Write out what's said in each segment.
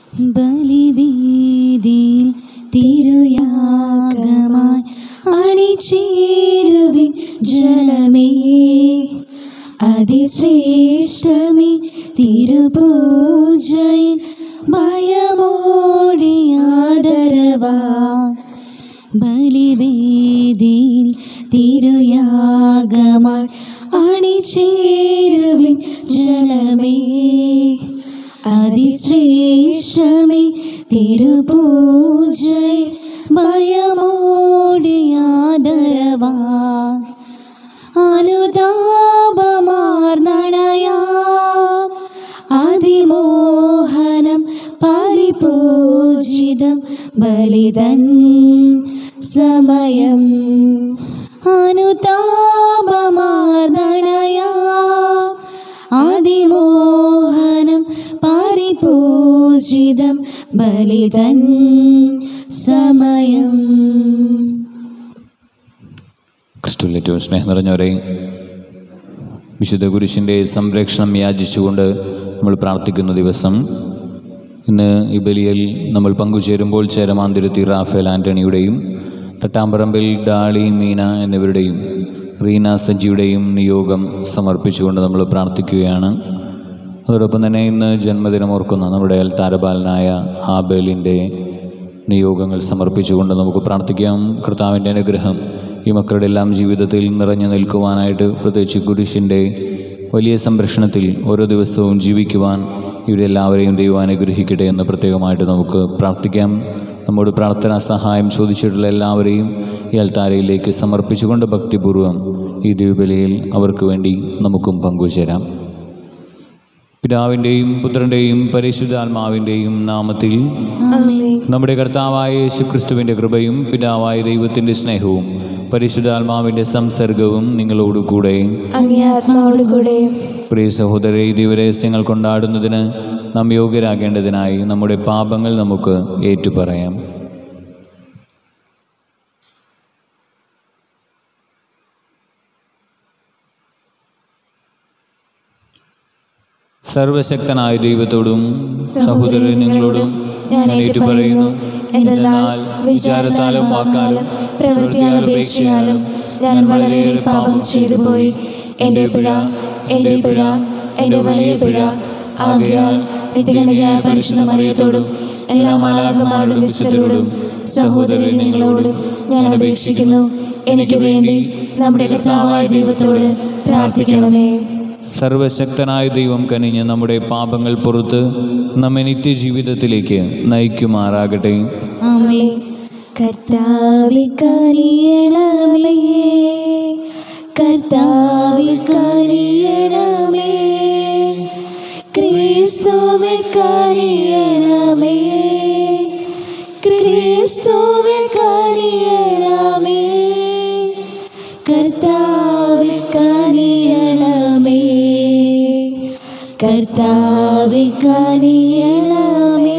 ബലിവേദിയിൽ തിരുയാഗമായി അണിചേരുവിൻ ജനമേ അതിശ്രേഷ്ഠമേ തിരുപൂജയിൽ ഭയമോടെ ആദരവാ ബലിവേദിയിൽ തിരുയാഗമായി അണിചേരുവിൻ ജനമേ അതിശ്രേഷ്ഠമേ തിരുപൂജയിൽ ഭയമോടെ ആദരവാ അനുതാപമാർന്നണയാ അതിമോഹനം പരിപൂജിതം ബലിതൻ സമയം അനുതാപമാർന്നണയാ അതിമോഹനം പരിപൂജിതം ബലിതൻ സമയം ക്രിസ്തുവിൽ ഏറ്റവും സ്നേഹം നിറഞ്ഞവരെ വിശുദ്ധ കുരിശിൻ്റെ സംരക്ഷണം യാചിച്ചുകൊണ്ട് നമ്മൾ പ്രാർത്ഥിക്കുന്ന ദിവസം ഇന്ന് ഈ ബലിയിൽ നമ്മൾ പങ്കുചേരുമ്പോൾ ചേരമാന്തിരുത്തി റാഫേൽ ആൻ്റണിയുടെയും തട്ടാമ്പറമ്പിൽ ഡാളി മീന എന്നിവരുടെയും റീന സജിയുടെയും നിയോഗം സമർപ്പിച്ചുകൊണ്ട് നമ്മൾ പ്രാർത്ഥിക്കുകയാണ് അതോടൊപ്പം തന്നെ ഇന്ന് ജന്മദിനം ഓർക്കുന്ന നമ്മുടെ അൽത്താരബാലനായ ആബേലിൻ്റെ നിയോഗങ്ങൾ സമർപ്പിച്ചുകൊണ്ട് നമുക്ക് പ്രാർത്ഥിക്കാം കർത്താവിൻ്റെ അനുഗ്രഹം ഈ മക്കളുടെ എല്ലാം ജീവിതത്തിൽ നിറഞ്ഞു നിൽക്കുവാനായിട്ട് പ്രത്യേകിച്ച് കുരിശിൻ്റെ വലിയ സംരക്ഷണത്തിൽ ഓരോ ദിവസവും ജീവിക്കുവാൻ ഇവരെല്ലാവരെയും ദൈവം അനുഗ്രഹിക്കട്ടെ എന്ന് പ്രത്യേകമായിട്ട് നമുക്ക് പ്രാർത്ഥിക്കാം നമ്മോട് പ്രാർത്ഥനാ സഹായം ചോദിച്ചിട്ടുള്ള എല്ലാവരെയും ഈ അൽത്താരയിലേക്ക് സമർപ്പിച്ചുകൊണ്ട് ഭക്തിപൂർവ്വം ഈ ദിവ്യബലിയിൽ അവർക്ക് വേണ്ടി നമുക്കും പങ്കുചേരാം പിതാവിൻ്റെയും പുത്രൻ്റെയും പരിശുദ്ധാത്മാവിൻ്റെയും നാമത്തിൽ നമ്മുടെ കർത്താവായ യേശുക്രിസ്തുവിൻ്റെ കൃപയും പിതാവായ ദൈവത്തിൻ്റെ സ്നേഹവും പരിശുദ്ധാത്മാവിൻ്റെ സംസർഗവും നിങ്ങളോടുകൂടെ അങ്ങേ ആത്മാവോട് കൂടെ പ്രിയ സഹോദരരെ ഈ ദിവരഹസ്യങ്ങൾ കൊണ്ടാടുന്നതിന് നാം യോഗ്യരാകേണ്ടതിനായി നമ്മുടെ പാപങ്ങൾ നമുക്ക് ഏറ്റുപറയാം സർവശക്തനായ ദൈവത്തോടും സഹോദരൻ നിങ്ങളോടും ഞാൻ ഏറ്റുപറയുന്നു എന്നാൽ വിചാരത്താലും വാക്കാലും പ്രവൃത്തിയാലും ഉപേക്ഷയാലും ഞാൻ വളരെയേറെ പാപം ചെയ്തു പോയി എൻ്റെ പിഴ എൻ്റെ പിഴ എൻ്റെ വലിയ പിഴ ആകയാൽ നിത്യകനികയായ പരിശുദ്ധ മറിയത്തോടും എല്ലാ മാലാഖമാരോടും വിശുദ്ധരോടും സഹോദരൻ നിങ്ങളോടും ഞാൻ അപേക്ഷിക്കുന്നു എനിക്ക് വേണ്ടി നമ്മുടെ കർത്താവായ ദൈവത്തോട് പ്രാർത്ഥിക്കണമേ സർവശക്തനായ ദൈവം കനിഞ്ഞ് നമ്മുടെ പാപങ്ങൾ പുറത്ത് നമ്മെ നിത്യജീവിതത്തിലേക്ക് നയിക്കുമാറാകട്ടെ ആമേ കർത്താവി കനിയണമേ കർത്താവി കനിയണമേ ക്രിസ്തുവെ കനിയണമേ ക്രിസ്തുവെ കനിയണമേ കർത്താവി കനിയണമേ കർത്താവി കനിയണമേ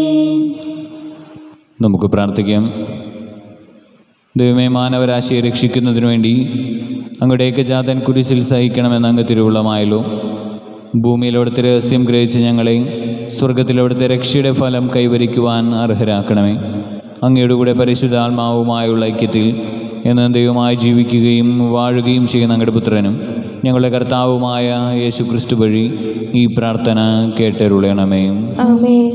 നമുക്ക് പ്രാർത്ഥിക്കാം ദൈവമേ മാനവരാശിയെ രക്ഷിക്കുന്നതിനു വേണ്ടി അങ്ങയുടെ ഏകജാതൻ കുരിശിൽ സഹിക്കണമെന്ന് അങ്ങ് തിരുവുള്ളമായല്ലോ ഭൂമിയിലവിടുത്തെ രഹസ്യം ഗ്രഹിച്ച് ഞങ്ങളെ സ്വർഗത്തിലവിടുത്തെ രക്ഷയുടെ ഫലം കൈവരിക്കുവാൻ അർഹരാക്കണമേ അങ്ങയുടെ കൂടെ പരിശുദ്ധാത്മാവുമായുള്ള ഐക്യത്തിൽ എന്ന് ദൈവമായി ജീവിക്കുകയും വാഴുകയും ചെയ്യുന്ന അങ്ങയുടെ പുത്രനും ഞങ്ങളുടെ കർത്താവുമായ യേശു ക്രിസ്തു വഴി ഈ പ്രാർത്ഥന കേട്ടരുളയണമേ ആമേൻ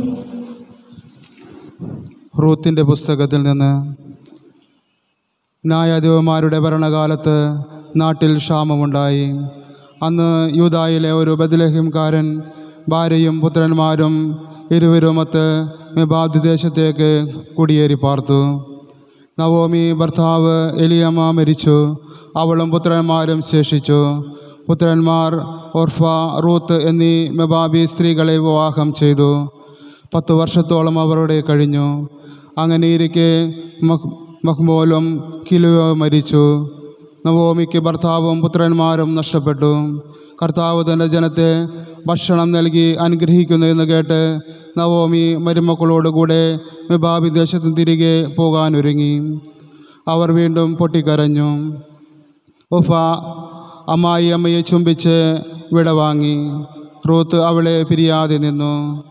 റൂത്തിൻ്റെ പുസ്തകത്തിൽ നിന്ന് ന്യായാധിപന്മാരുടെ ഭരണകാലത്ത് നാട്ടിൽ ക്ഷാമമുണ്ടായി അന്ന് യൂതായിലെ ഒരു ബദലഹിംകാരൻ ഭാര്യയും പുത്രന്മാരും ഇരുവരുമൊത്ത് മെബാദ് ദേശത്തേക്ക് കുടിയേറി പാർത്തു നവോമി ഭർത്താവ് എലിയമ്മ മരിച്ചു അവളും പുത്രന്മാരും ശേഷിച്ചു പുത്രന്മാർ ഓർഫ റൂത്ത് എന്നീ മെബാബി സ്ത്രീകളെ വിവാഹം ചെയ്തു പത്തു വർഷത്തോളം അവരുടെ കഴിഞ്ഞു അങ്ങനെയിരിക്കെ മഹ് മഹ്മോലും കിലുയോ മരിച്ചു നവോമിക്ക് ഭർത്താവും പുത്രന്മാരും നഷ്ടപ്പെട്ടു കർത്താവ് തൻ്റെ ജനത്തെ ഭക്ഷണം നൽകി അനുഗ്രഹിക്കുന്നു എന്ന് കേട്ട് നവോമി മരുമക്കളോടുകൂടെ മെബാബി ദേശത്ത് തിരികെ പോകാനൊരുങ്ങി അവർ വീണ്ടും പൊട്ടിക്കരഞ്ഞു ഒഫ അമ്മായി അമ്മയെ ചുംബിച്ച് വിടവാങ്ങി റൂത്ത് അവളെ പിരിയാതെ നിന്നു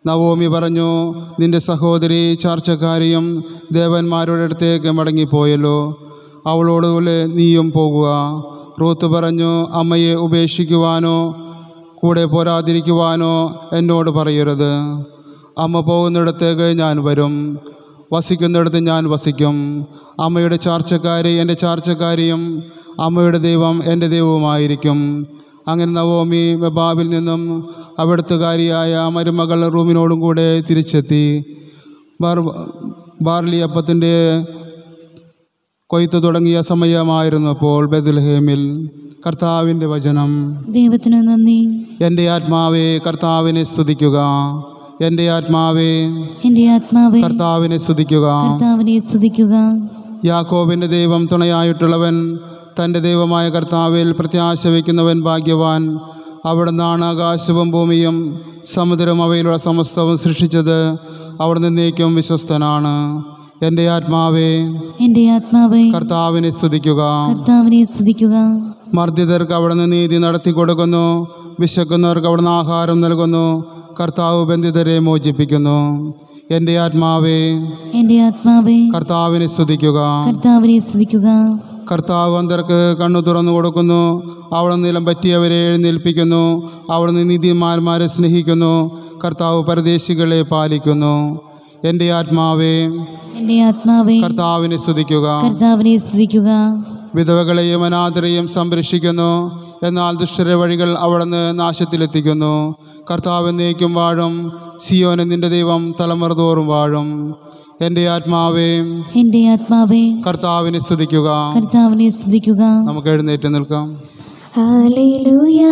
നവോമി പറഞ്ഞു നിന്റെ സഹോദരി ചാർച്ചക്കാരിയും ദേവന്മാരുടെ അടുത്തേക്ക് മടങ്ങിപ്പോയല്ലോ അവളോടുപോലെ നീയും പോകുക റൂത്ത് പറഞ്ഞു അമ്മയെ ഉപേക്ഷിക്കുവാനോ കൂടെ പോരാതിരിക്കുവാനോ എന്നോട് പറയരുത് അമ്മ പോകുന്നിടത്തേക്ക് ഞാൻ വരും വസിക്കുന്നിടത്ത് ഞാൻ വസിക്കും അമ്മയുടെ ചാർച്ചക്കാരി എൻ്റെ ചാർച്ചക്കാരിയും അമ്മയുടെ ദൈവം എൻ്റെ ദൈവവുമായിരിക്കും അങ്ങനെ നവോമി ബബാബിൽ നിന്നും അവിടുത്തുകാരിയായ മരുമകൾ റൂമിനോടും കൂടെ തിരിച്ചെത്തി ബാർ ബാർലി അപ്പത്തിൻ്റെ കൊയ്ത്ത് തുടങ്ങിയ സമയമായിരുന്നപ്പോൾ ബദൽഹേമിൽ കർത്താവിൻ്റെ വചനം ദൈവത്തിനു നന്ദി എൻ്റെ ആത്മാവെ കർത്താവിനെ സ്തുതിക്കുക എൻ്റെ ആത്മാവെ എൻ്റെ ആത്മാവെ കർത്താവിനെ സ്തുതിക്കുക കർത്താവിനെ സ്തുതിക്കുക യാക്കോബിൻ്റെ ദൈവം തുണയായിട്ടുള്ളവൻ തൻ്റെ ദൈവമായ കർത്താവിൽ പ്രത്യാശ വയ്ക്കുന്നവൻ ഭാഗ്യവാൻ അവിടുന്നാണ് ആകാശവും ഭൂമിയും സമുദ്രം അവയിലുള്ള സമസ്തവും സൃഷ്ടിച്ചത് അവിടുന്ന് നീക്കും വിശ്വസ്തനാണ് എൻ്റെ ആത്മാവെ എൻ്റെ ആത്മാവെ കർത്താവിനെ സ്തുതിക്കുക കർത്താവിനെ സ്തുതിക്കുക മർദ്ദിതർക്ക് അവിടുന്ന് നീതി നടത്തി കൊടുക്കുന്നു വിശക്കുന്നവർക്ക് അവിടുന്ന് ആഹാരം നൽകുന്നു കർത്താവ് ബന്ധിതരെ മോചിപ്പിക്കുന്നു എൻ്റെ ആത്മാവെ എൻ്റെ ആത്മാവെ കർത്താവിനെ സ്തുതിക്കുക കർത്താവിനെ സ്തുതിക്കുക കർത്താവ് അന്തർക്ക് കണ്ണു തുറന്നു കൊടുക്കുന്നു അവിടുന്ന് നിലം പറ്റിയവരെ എഴുന്നേൽപ്പിക്കുന്നു അവിടുന്ന് നീതിമാന്മാരെ സ്നേഹിക്കുന്നു കർത്താവ് പരദേശികളെ പാലിക്കുന്നു എൻ്റെ ആത്മാവെ എൻ്റെ ആത്മാവെ കർത്താവിനെ സ്തുതിക്കുക കർത്താവിനെ സ്തുതിക്കുക വിധവകളെയും അനാഥരെയും സംരക്ഷിക്കുന്നു എന്നാൽ ദുഷ്ടരുടെ വഴികൾ അവിടുന്ന് നാശത്തിലെത്തിക്കുന്നു കർത്താവ് എന്നേക്കും വാഴും സിയോന് നിന്റെ ദൈവം തലമുറ തോറും വാഴും എൻ്റെ ആത്മാവെ എൻ്റെ ആത്മാവെ കർത്താവിനെ സ്തുതിക്കുക കർത്താവിനെ സ്തുതിക്കുക നമുക്ക് എഴുന്നേറ്റ് നിൽക്കാം ഹല്ലേലൂയ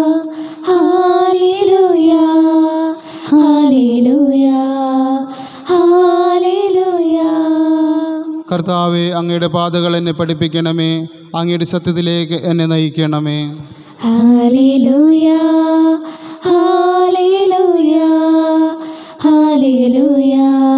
ഹല്ലേലൂയ ഹല്ലേലൂയ ഹല്ലേലൂയ കർത്താവെ അങ്ങയുടെ പാതകൾ എന്നെ പഠിപ്പിക്കണമേ അങ്ങയുടെ സത്യത്തിലേക്ക് എന്നെ നയിക്കണമേ ഹല്ലേലൂയ ഹല്ലേലൂയ ഹല്ലേലൂയ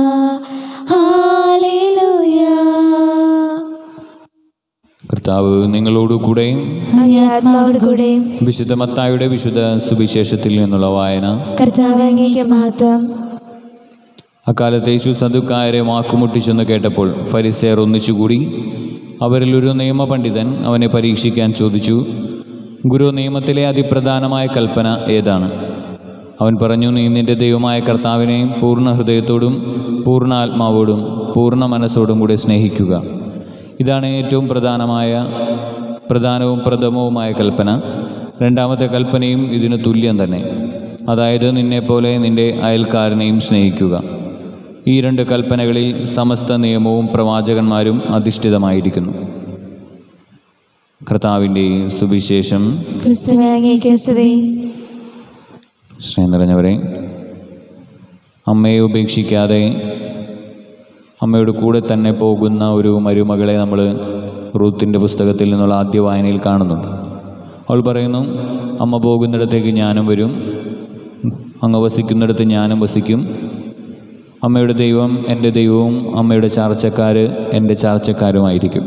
ഹല്ലേലൂയ കർത്താവ് നിങ്ങളോട് കൂടെ അങ്ങേ ആത്മാവോട് കൂടെ വിശുദ്ധ മത്തായുടെ വിശുദ്ധ സുവിശേഷത്തിൽ നിന്നുള്ള വായന കർത്താവ് അങ്ങേക്ക് മഹത്വം അക്കാലത്ത് യേശു സദുക്കാരെ വാക്കുമുട്ടിച്ചെന്ന് കേട്ടപ്പോൾ ഫരിസേർ ഒന്നിച്ചുകൂടി അവരിൽ ഒരു നിയമപണ്ഡിതൻ അവനെ പരീക്ഷിക്കാൻ ചോദിച്ചു ഗുരു നിയമത്തിലെ അതിപ്രധാനമായ കൽപ്പന ഏതാണ് അവൻ പറഞ്ഞു നീ നിന്റെ ദൈവമായ കർത്താവിനെ പൂർണ്ണ ഹൃദയത്തോടും പൂർണ്ണ ആത്മാവോടും പൂർണ്ണ മനസ്സോടും കൂടെ സ്നേഹിക്കുക ഇതാണ് ഏറ്റവും പ്രധാനമായ പ്രധാനവും പ്രഥമവുമായ കൽപ്പന രണ്ടാമത്തെ കൽപ്പനയും ഇതിന് തുല്യം തന്നെ അതായത് നിന്നെപ്പോലെ നിന്റെ അയൽക്കാരനെയും സ്നേഹിക്കുക ഈ രണ്ട് കൽപ്പനകളിൽ സമസ്ത നിയമവും പ്രവാചകന്മാരും അധിഷ്ഠിതമായിരിക്കുന്നു കർത്താവിൻ്റെ സുവിശേഷം ക്രിസ്തുവേ അങ്ങേക്ക് സ്തുതി സ്നേഹം നിറഞ്ഞവരെ അമ്മയെ ഉപേക്ഷിക്കാതെ അമ്മയുടെ കൂടെ തന്നെ പോകുന്ന ഒരു മരുമകളെ നമ്മൾ റൂത്തിൻ്റെ പുസ്തകത്തിൽ നിന്നുള്ള ആദ്യ വായനയിൽ കാണുന്നുണ്ട് അവൾ പറയുന്നു അമ്മ പോകുന്നിടത്തേക്ക് ഞാനും വരും അങ്ങ് വസിക്കുന്നിടത്ത് ഞാനും വസിക്കും അമ്മയുടെ ദൈവം എൻ്റെ ദൈവവും അമ്മയുടെ ചാർച്ചക്കാർ എൻ്റെ ചാർച്ചക്കാരുമായിരിക്കും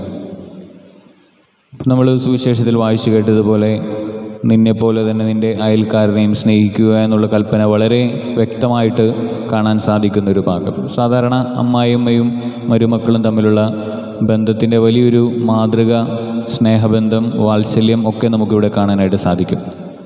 നമ്മൾ സുവിശേഷത്തിൽ വായിച്ചു കേട്ടതുപോലെ നിന്നെപ്പോലെ തന്നെ നിൻ്റെ അയൽക്കാരനെയും സ്നേഹിക്കുക എന്നുള്ള കൽപ്പന വളരെ വ്യക്തമായിട്ട് കാണാൻ സാധിക്കുന്ന ഒരു ഭാഗം സാധാരണ അമ്മായിയമ്മയും മരുമക്കളും തമ്മിലുള്ള ബന്ധത്തിൻ്റെ വലിയൊരു മാതൃക സ്നേഹബന്ധം വാത്സല്യം ഒക്കെ നമുക്കിവിടെ കാണാനായിട്ട് സാധിക്കും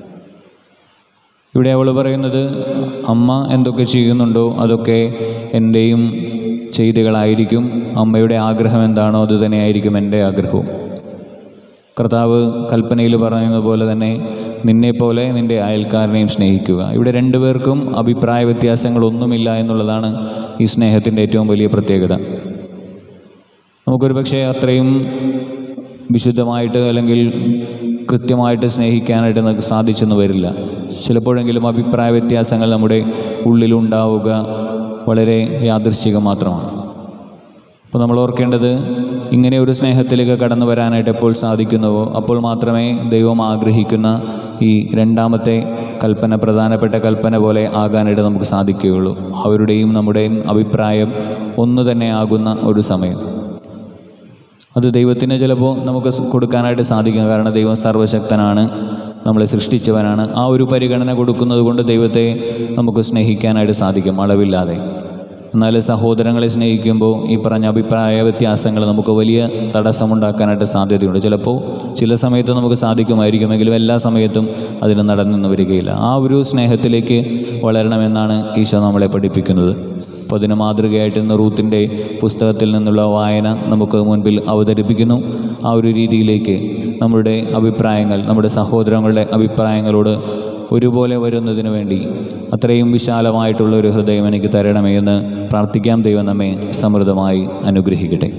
ഇവിടെ അവൾ പറയുന്നത് അമ്മ എന്തൊക്കെ ചെയ്യുന്നുണ്ടോ അതൊക്കെ എൻ്റെയും ചെയ്തികളായിരിക്കും അമ്മയുടെ ആഗ്രഹം എന്താണോ അത് തന്നെയായിരിക്കും എൻ്റെ ആഗ്രഹവും കർത്താവ് കൽപ്പനയിൽ പറയുന്നത് പോലെ തന്നെ നിന്നെപ്പോലെ നിൻ്റെ അയൽക്കാരനെയും സ്നേഹിക്കുക ഇവിടെ രണ്ടുപേർക്കും അഭിപ്രായ വ്യത്യാസങ്ങളൊന്നുമില്ല എന്നുള്ളതാണ് ഈ സ്നേഹത്തിൻ്റെ ഏറ്റവും വലിയ പ്രത്യേകത നമുക്കൊരു പക്ഷേ അത്രയും വിശുദ്ധമായിട്ട് അല്ലെങ്കിൽ കൃത്യമായിട്ട് സ്നേഹിക്കാനായിട്ട് നമുക്ക് സാധിച്ചെന്ന് വരില്ല ചിലപ്പോഴെങ്കിലും അഭിപ്രായ വ്യത്യാസങ്ങൾ നമ്മുടെ ഉള്ളിലുണ്ടാവുക വളരെ യാദൃശ്ചികം മാത്രമാണ് അപ്പോൾ നമ്മൾ ഓർക്കേണ്ടത് ഇങ്ങനെ ഒരു സ്നേഹത്തിലേക്ക് കടന്നു വരാനായിട്ട് എപ്പോൾ സാധിക്കുന്നുവോ അപ്പോൾ മാത്രമേ ദൈവം ആഗ്രഹിക്കുന്ന ഈ രണ്ടാമത്തെ കൽപ്പന പ്രധാനപ്പെട്ട കൽപ്പന പോലെ ആകാനായിട്ട് നമുക്ക് സാധിക്കുകയുള്ളൂ അവരുടെയും നമ്മുടെയും അഭിപ്രായം ഒന്ന് തന്നെ ആകുന്ന ഒരു സമയം അത് ദൈവത്തിന് ചിലപ്പോൾ നമുക്ക് സ് കൊടുക്കാനായിട്ട് സാധിക്കും കാരണം ദൈവം സർവശക്തനാണ് നമ്മളെ സൃഷ്ടിച്ചവനാണ് ആ ഒരു പരിഗണന കൊടുക്കുന്നത് കൊണ്ട് ദൈവത്തെ നമുക്ക് സ്നേഹിക്കാനായിട്ട് സാധിക്കും അളവില്ലാതെ എന്നാൽ സഹോദരങ്ങളെ സ്നേഹിക്കുമ്പോൾ ഈ പറഞ്ഞ അഭിപ്രായ വ്യത്യാസങ്ങൾ നമുക്ക് വലിയ തടസ്സമുണ്ടാക്കാനായിട്ട് സാധ്യതയുണ്ട് ചിലപ്പോൾ ചില സമയത്ത് നമുക്ക് സാധിക്കുമായിരിക്കുമെങ്കിലും എല്ലാ സമയത്തും അതിന് നടന്നു വരികയില്ല ആ ഒരു സ്നേഹത്തിലേക്ക് വളരണമെന്നാണ് ഈശോ നമ്മളെ പഠിപ്പിക്കുന്നത് അപ്പോൾ അതിന് മാതൃകയായിട്ട് ഇന്ന് റൂത്തിൻ്റെ പുസ്തകത്തിൽ നിന്നുള്ള വായന നമുക്ക് മുൻപിൽ അവതരിപ്പിക്കുന്നു ആ ഒരു രീതിയിലേക്ക് നമ്മുടെ അഭിപ്രായങ്ങൾ നമ്മുടെ സഹോദരങ്ങളുടെ അഭിപ്രായങ്ങളോട് ഒരുപോലെ വരുന്നതിന് വേണ്ടി അത്രയും വിശാലമായിട്ടുള്ള ഒരു ഹൃദയം എനിക്ക് തരണമേ എന്ന് പ്രാർത്ഥിക്കാം ദൈവം നമ്മെ സമൃദ്ധമായി അനുഗ്രഹിക്കട്ടെ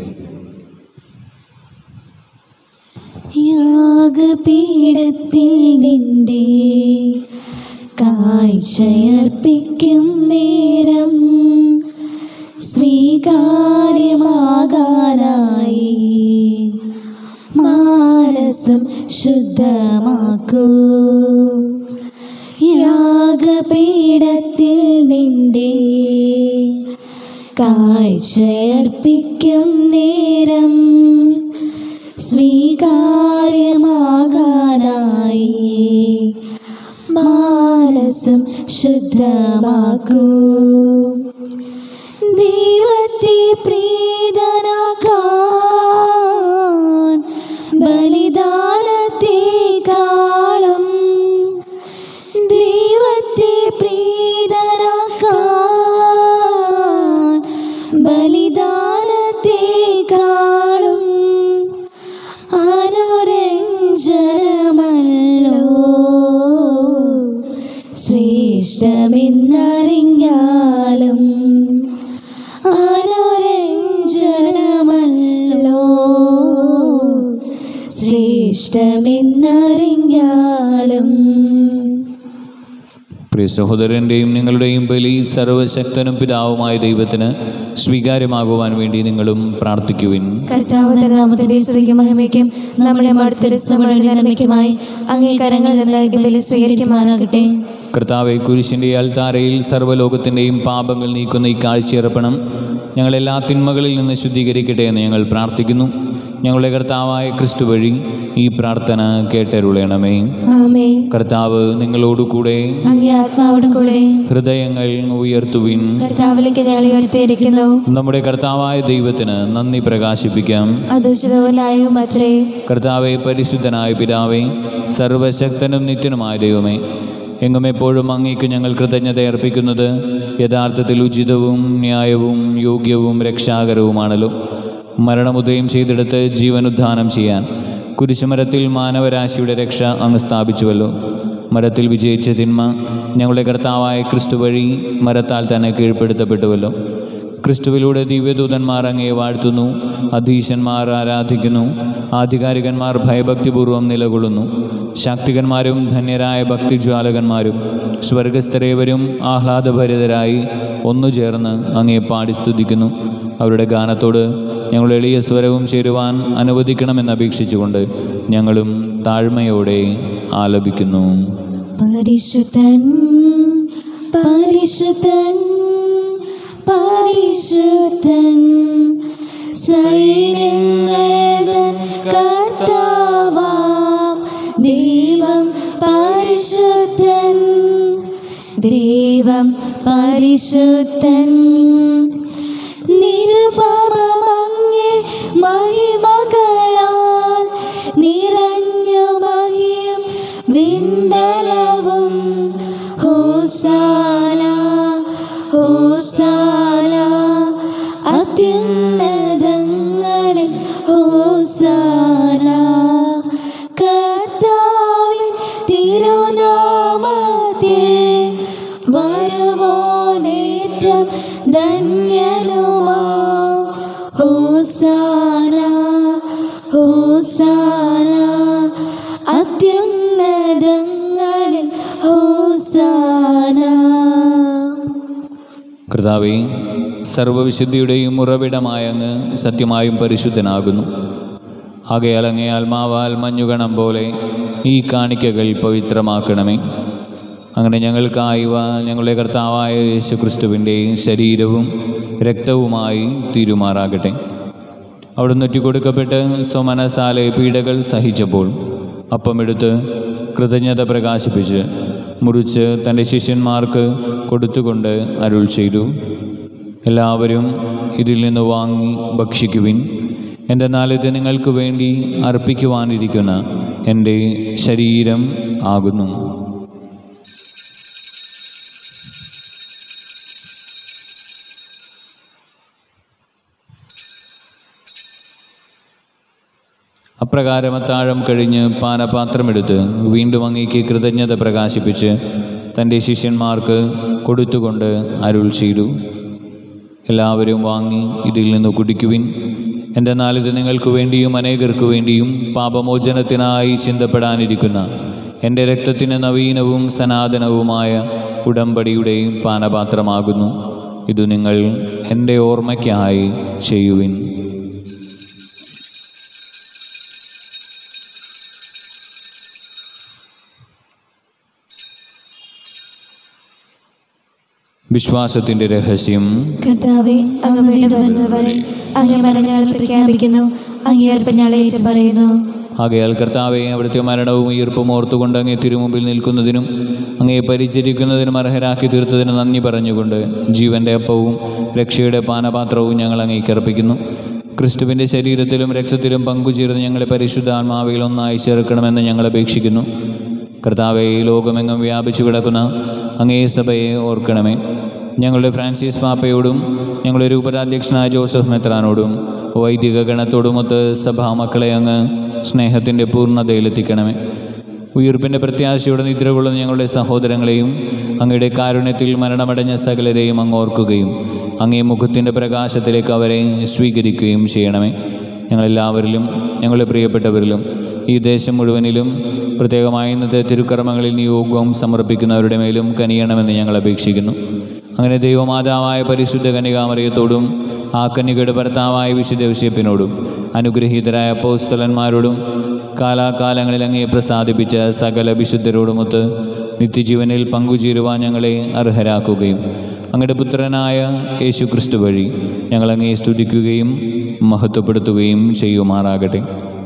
യാഗപീഠത്തിൽ നിന്റെ കാഴ്ചയർപ്പിക്കും നേരം സ്വീകാര്യമാകാനായി മാനസം ശുദ്ധമാക്കൂ യാഗപീഠത്തിൽ നിന്റെ കാഴ്ചയർപ്പിക്കും നേരം സ്വീകാര്യമാകാനായി മാനസം ശുദ്ധമാക്കൂ ദൈവത്തെ പ്രീതനാക്കാൻ ബലിദാനത്തെക്കാളും ദൈവത്തെ പ്രീതനാക്കാൻ ബലിദാനത്തെക്കാളും അനുരഞ്ജനമല്ലോ ശ്രേഷ്ഠമെന്നറിഞ്ഞാലും അനുരഞ്ജനമല്ലോ ശ്രേഷ്ഠമെന്നറിഞ്ഞാലും പ്രിയ സഹോദരൻ്റെയും നിങ്ങളുടെയും ബലി സർവശക്തനും പിതാവുമായ ദൈവത്തിന് സ്വീകാര്യമാകുവാൻ വേണ്ടി നിങ്ങളും പ്രാർത്ഥിക്കുവിൻ കർത്താവ് നാമത്തിന്റെ സ്ത്രീക്കും മഹിമയ്ക്കും നമ്മുടെ മടുത്തരസമുള്ള നന്മയ്ക്കുമായി അംഗീകാരങ്ങളിൽ നിന്ന് ഈ ബലി സ്വീകരിക്കുമാറാകട്ടെ കർത്താവെ കുരിശിൻ്റെ അൽത്താരയിൽ സർവ്വലോകത്തിൻ്റെയും പാപങ്ങൾ നീക്കുന്ന ഈ കാഴ്ചയർപ്പണം ഞങ്ങളെല്ലാ തിന്മകളിൽ നിന്ന് ശുദ്ധീകരിക്കട്ടെ എന്ന് ഞങ്ങൾ പ്രാർത്ഥിക്കുന്നു ഞങ്ങളുടെ കർത്താവായ ക്രിസ്തു വഴി ഈ പ്രാർത്ഥന കേട്ടരുളണമേ ആമേ കർത്താവ് നിങ്ങളോടുകൂടെ അങ്ങേ ആത്മാവോടും കൂടെ ഹൃദയങ്ങൾ ഉയർത്തുവിൻ കർത്താവിലേക്ക് ഞങ്ങൾ ഉയർത്തിയിരിക്കുന്നു നമ്മുടെ കർത്താവായ ദൈവത്തിന് നന്ദി പ്രകാശിപ്പിക്കാം അതുചിതവനായും അത്രേ കർത്താവെ പരിശുദ്ധനായ പിതാവേ സർവശക്തനും നിത്യനുമായ ദൈവമേ എങ്ങും എപ്പോഴും അങ്ങേക്ക് ഞങ്ങൾ കൃതജ്ഞത അർപ്പിക്കുന്നത് യഥാർത്ഥത്തിൽ ഉചിതവും ന്യായവും യോഗ്യവും രക്ഷാകരവുമാണല്ലോ മരണമുദയം ചെയ്തെടുത്ത് ജീവനുദ്ധാനം ചെയ്യാൻ കുരിശുമരത്തിൽ മാനവരാശിയുടെ രക്ഷ അങ്ങ് സ്ഥാപിച്ചുവല്ലോ മരത്തിൽ വിജയിച്ച തിന്മ ഞങ്ങളുടെ കർത്താവായ ക്രിസ്തു വഴി മരത്താൽ തന്നെ കീഴ്പ്പെടുത്തപ്പെട്ടുവല്ലോ ക്രിസ്തുവിലൂടെ ദിവ്യദൂതന്മാർ അങ്ങയെ വാഴ്ത്തുന്നു അധീശന്മാർ ആരാധിക്കുന്നു ആധികാരികന്മാർ ഭയഭക്തിപൂർവ്വം നിലകൊള്ളുന്നു ശാക്തികന്മാരും ധന്യരായ ഭക്തിജ്വാലകന്മാരും സ്വർഗസ്ഥരേവരും ആഹ്ലാദഭരിതരായി ഒന്നു ചേർന്ന് അങ്ങയെ പാടി സ്തുതിക്കുന്നു അവരുടെ ഗാനത്തോട് ഞങ്ങൾ എളിയ സ്വരവും ചേരുവാൻ അനുവദിക്കണമെന്ന് അപേക്ഷിച്ചുകൊണ്ട് ഞങ്ങളും താഴ്മയോടെ ആലപിക്കുന്നു പരിശുദ്ധൻ പരിശുദ്ധൻ പരിശുദ്ധൻ സൈന്യങ്ങളുടെ കർത്താവാം ദൈവം പരിശുദ്ധൻ ദൈവം പരിശുദ്ധൻ നിരുപമങ്ങേ മഹിമകളാൽ നിറഞ്ഞു മഹിയും വിണ്ടലവും ഹോസാന ഹോസാന അത്യുന്നതങ്ങളിൽ ഹോസാന കർത്താവിൻ തിരുനാമത്തിൽ വരുവോനേറ്റം ധന്യനുമാം ഹോസാന ഹോസാന അത്യുന്നതങ്ങളിൽ ഹോസാന കർത്താവെ സർവവിശുദ്ധിയുടെയും ഉറവിടമായ അങ്ങ് സത്യമായും പരിശുദ്ധനാകുന്നു ആകയാൽ അങ്ങേ ആത്മാവാൽ മഞ്ഞുകണം പോലെ ഈ കാണിക്കകൾ പവിത്രമാക്കണമേ അങ്ങനെ ഞങ്ങൾക്കായവ ഞങ്ങളുടെ കർത്താവായ യേശു ക്രിസ്തുവിൻ്റെ ശരീരവും രക്തവുമായി തീരുമാറാകട്ടെ അവിടുന്ന് ഒറ്റിക്കൊടുക്കപ്പെട്ട് സ്വമനസാലെ പീഡകൾ സഹിച്ചപ്പോൾ അപ്പമെടുത്ത് കൃതജ്ഞത പ്രകാശിപ്പിച്ച് മുറിച്ച് തൻ്റെ ശിഷ്യന്മാർക്ക് കൊടുത്തുകൊണ്ട് അരുൾ ചെയ്തു എല്ലാവരും ഇതിൽ നിന്ന് വാങ്ങി ഭക്ഷിക്കുവിൻ എന്തെന്നാൽ ഇത് നിങ്ങൾക്ക് വേണ്ടി അർപ്പിക്കുവാനിരിക്കുന്ന എൻ്റെ ശരീരം ആകുന്നു അപ്രകാരം അത്താഴം കഴിഞ്ഞ് പാനപാത്രമെടുത്ത് വീണ്ടും അങ്ങേക്ക് കൃതജ്ഞത പ്രകാശിപ്പിച്ച് തൻ്റെ ശിഷ്യന്മാർക്ക് കൊടുത്തുകൊണ്ട് അരുൾ ചെയ്തു എല്ലാവരും വാങ്ങി ഇതിൽ നിന്ന് കുടിക്കുവിൻ എന്തെന്നാൽ ഇത് നിങ്ങൾക്ക് വേണ്ടിയും അനേകർക്ക് വേണ്ടിയും പാപമോചനത്തിനായി ചിന്തപ്പെടാനിരിക്കുന്ന എൻ്റെ രക്തത്തിന് നവീനവും സനാതനവുമായ ഉടമ്പടിയുടെയും പാനപാത്രമാകുന്നു ഇത് നിങ്ങൾ എൻ്റെ ഓർമ്മയ്ക്കായി ചെയ്യുവിൻ വിശ്വാസത്തിൻ്റെ രഹസ്യം കർത്താവെ അങ്ങ് വീണ്ടും വരുന്നവരെ അങ്ങേ മരണങ്ങൾ പ്രഖ്യാപിക്കുന്നു അങ്ങേ അർപ്പഞ്ഞാളെ ഏറ്റു പറയുന്നു ആകയാൽ കർത്താവെ അവിടുത്തെ മരണവും ഈർപ്പും ഓർത്തുകൊണ്ട് അങ്ങേ തിരുമുമ്പിൽ നിൽക്കുന്നതിനും അങ്ങേ പരിചരിക്കുന്നതിനും അർഹരാക്കി തീർത്തതിന് നന്ദി പറഞ്ഞുകൊണ്ട് ജീവന്റെ അപ്പവും രക്ഷയുടെ പാനപാത്രവും ഞങ്ങൾ അങ്ങേക്ക് അർപ്പിക്കുന്നു ക്രിസ്തുവിൻ്റെ ശരീരത്തിലും രക്തത്തിലും പങ്കുചേർന്ന് ഞങ്ങളെ പരിശുദ്ധാത്മാവിൽ ഒന്നായി ചേർക്കണമെന്ന് ഞങ്ങൾ അപേക്ഷിക്കുന്നു കർത്താവെ ഈ ലോകമെങ്ങും വ്യാപിച്ചു കിടക്കുന്ന അങ്ങേ സഭയെ ഓർക്കണമേ ഞങ്ങളുടെ ഫ്രാൻസിസ് പാപ്പയോടും ഞങ്ങളുടെ രൂപതാധ്യക്ഷനായ ജോസഫ് മെത്രാനോടും വൈദിക ഗണത്തോടുമൊത്ത് സഭാമക്കളെ അങ്ങ് സ്നേഹത്തിൻ്റെ പൂർണ്ണതയിലെത്തിക്കണമേ ഉയർപ്പിൻ്റെ പ്രത്യാശയോടെ നിദ്ര കൊള്ളുന്ന ഞങ്ങളുടെ സഹോദരങ്ങളെയും അങ്ങയുടെ കാരുണ്യത്തിൽ മരണമടഞ്ഞ സകലരെയും അങ്ങ് ഓർക്കുകയും അങ്ങേ മുഖത്തിൻ്റെ പ്രകാശത്തിലേക്ക് അവരെ സ്വീകരിക്കുകയും ചെയ്യണമേ ഞങ്ങളെല്ലാവരിലും ഞങ്ങളുടെ പ്രിയപ്പെട്ടവരിലും ഈ ദേശം മുഴുവനിലും പ്രത്യേകമായി ഇന്നത്തെ തിരുക്കർമ്മങ്ങളിൽ നിയോഗവും സമർപ്പിക്കുന്നവരുടെ മേലും കനിയണമെന്ന് ഞങ്ങൾ അപേക്ഷിക്കുന്നു അങ്ങനെ ദൈവമാതാവായ പരിശുദ്ധ കനികാമറിയത്തോടും ആ കന്യകയുടെ ഭർത്താവായ വിശുദ്ധ വിഷയപ്പിനോടും അനുഗ്രഹീതരായ പോസ്തലന്മാരോടും കാലാകാലങ്ങളിൽ അങ്ങേ പ്രസാദിപ്പിച്ച സകല വിശുദ്ധരോടുമൊത്ത് നിത്യജീവനിൽ പങ്കുചേരുവാൻ ഞങ്ങളെ അർഹരാക്കുകയും അങ്ങയുടെ പുത്രനായ യേശു ക്രിസ്തു വഴി ഞങ്ങളങ്ങേ സ്തുതിക്കുകയും മഹത്വപ്പെടുത്തുകയും ചെയ്യുമാറാകട്ടെ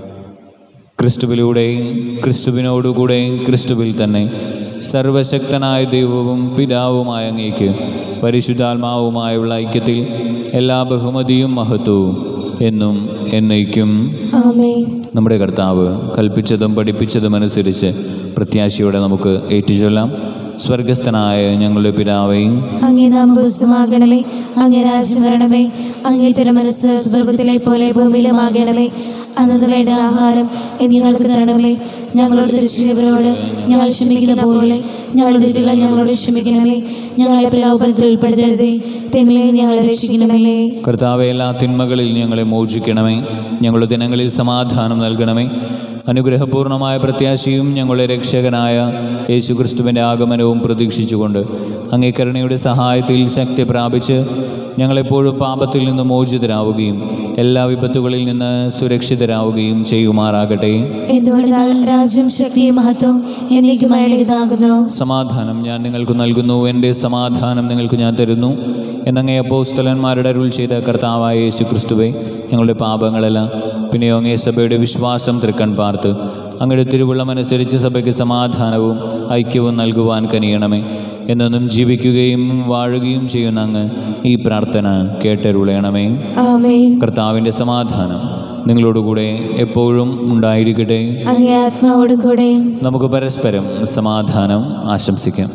ക്രിസ്തുവിലൂടെ ക്രിസ്തുവിനോടുകൂടെ ക്രിസ്തുവിൽ തന്നെ സർവശക്തനായ ദൈവവും പിതാവുമായ അങ്ങേക്ക് പരിശുദ്ധാത്മാവുമായുള്ള ഐക്യത്തിൽ എല്ലാ ബഹുമതിയും മഹത്വവും എന്നും എന്നേക്കും ആമേ നമ്മുടെ കർത്താവ് കൽപ്പിച്ചതും പഠിപ്പിച്ചതും അനുസരിച്ച് പ്രത്യാശയോടെ നമുക്ക് ഏറ്റുചൊല്ലാം സ്വർഗസ്ഥനായ ഞങ്ങളുടെ പിതാവേ അങ്ങേ നാമം പുസ്തമാകണമേ അങ്ങേ രാജ്യം വരണമേ അങ്ങേ തിരുമനസ് സ്വർഗത്തിലെ പോലെ ഭൂമിയിലുമാകണമേ അന്നത് വേണ്ട ആഹാരം എന്ന് ഞങ്ങൾക്ക് തരണമേ ഞങ്ങളോട് തിരിച്ചവരോട് ഞങ്ങൾ ക്ഷമിക്കുന്ന പോലെ ഞങ്ങളുടെ തെറ്റുകൾ ഞങ്ങളോട് ക്ഷമിക്കണമേ ഞങ്ങളെ പ്രലോഭനത്തിൽ ഉൾപ്പെടുത്തരുതേ തിന്മയിൽ നിന്ന് ഞങ്ങളെ രക്ഷിക്കണമേ കർത്താവെ എല്ലാ തിന്മകളിൽ ഞങ്ങളെ മോചിക്കണമേ ഞങ്ങളുടെ ദിനങ്ങളിൽ സമാധാനം നൽകണമേ അനുഗ്രഹപൂർണമായ പ്രത്യാശയും ഞങ്ങളുടെ രക്ഷകനായ യേശുക്രിസ്തുവിൻ്റെ ആഗമനവും പ്രതീക്ഷിച്ചുകൊണ്ട് അങ്ങേ കരുണയുടെ സഹായത്തിൽ ശക്തി പ്രാപിച്ച് ഞങ്ങളെപ്പോഴും പാപത്തിൽ നിന്ന് മോചിതരാവുകയും എല്ലാ വിപത്തുകളിൽ നിന്ന് സുരക്ഷിതരാവുകയും ചെയ്യുമാറാകട്ടെ എന്തുകൊണ്ടാൽ രാജ്യം ശക്തിയും മഹത്വവും എന്നേക്കുമായുടേതാകുന്നു സമാധാനം ഞാൻ നിങ്ങൾക്ക് നൽകുന്നു എൻ്റെ സമാധാനം നിങ്ങൾക്ക് ഞാൻ തരുന്നു എന്നങ്ങേ അപ്പോസ്തലന്മാരുടെ അരുൾ ചെയ്ത കർത്താവായ യേശു ക്രിസ്തുവെ ഞങ്ങളുടെ പാപങ്ങളെല്ലാം പിന്നെയോ അങ്ങേ സഭയുടെ വിശ്വാസം തൃക്കൺ പാർത്ത് അങ്ങയുടെ തിരുവുള്ളമനുസരിച്ച് സഭയ്ക്ക് സമാധാനവും ഐക്യവും നൽകുവാൻ കനിയണമേ എന്നെന്നും ജീവിക്കുകയും വാഴുകയും ചെയ്യുന്ന അങ്ങ് ഈ പ്രാർത്ഥന കേട്ടരുളയണമേ ആമേൻ കർത്താവിൻ്റെ സമാധാനം നിങ്ങളോടുകൂടെ എപ്പോഴും ഉണ്ടായിരിക്കട്ടെ അങ്ങേ ആത്മാവോടും കൂടെ നമുക്ക് പരസ്പരം സമാധാനം ആശംസിക്കാം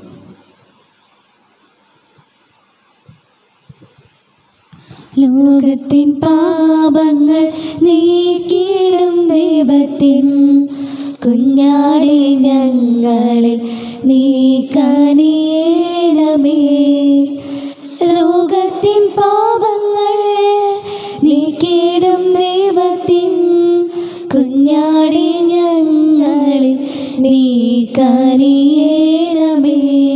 ലോകത്തിൻ പാപങ്ങൾ നീക്കിയിടും ദൈവത്തിൻ കുഞ്ഞാടി ഞങ്ങളിൽ നീ കനിയേണമേ ലോകത്തിൻ പാപങ്ങൾ നീക്കിയിടും ദൈവത്തിൻ കുഞ്ഞാടി ഞങ്ങളിൽ നീ കനിയേണമേ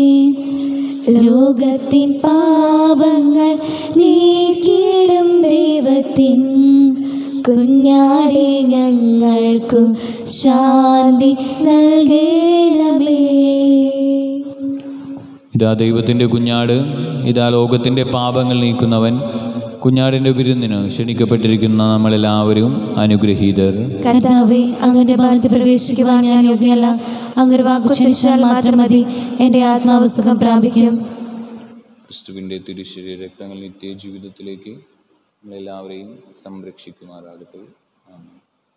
ലോകത്തിൻ പാപങ്ങൾ നീക്കിയിടും ദൈവത്തിൻ കുഞ്ഞാടി ഞങ്ങൾക്കു ശാന്തി നൽകണമേ ഇതാ ദൈവത്തിൻ്റെ കുഞ്ഞാട് ഇതാ ലോകത്തിൻ്റെ പാപങ്ങൾ നീക്കുന്നവൻ കുഞ്ഞാടിൻ്റെ വിരുന്നിന് ക്ഷണിക്കപ്പെട്ടിരിക്കുന്ന നമ്മളെല്ലാവരും അനുഗ്രഹീതർ കർത്താവെ അങ്ങയുടെ ഭവനത്തിൽ പ്രവേശിക്കുവാൻ ഞാൻ യോഗ്യല്ല അങ്ങൊരു വാക്കു ക്ഷണിച്ചാൽ മാത്രം മതി എൻ്റെ ആത്മാവ് സുഖം പ്രാപിക്കും ക്രിസ്തുവിൻ്റെ തിരുശരീര രക്തങ്ങൾ നിത്യ ജീവിതത്തിലേക്ക് നമ്മളെല്ലാവരെയും സംരക്ഷിക്കുമാറാകട്ടെ ആമേൻ.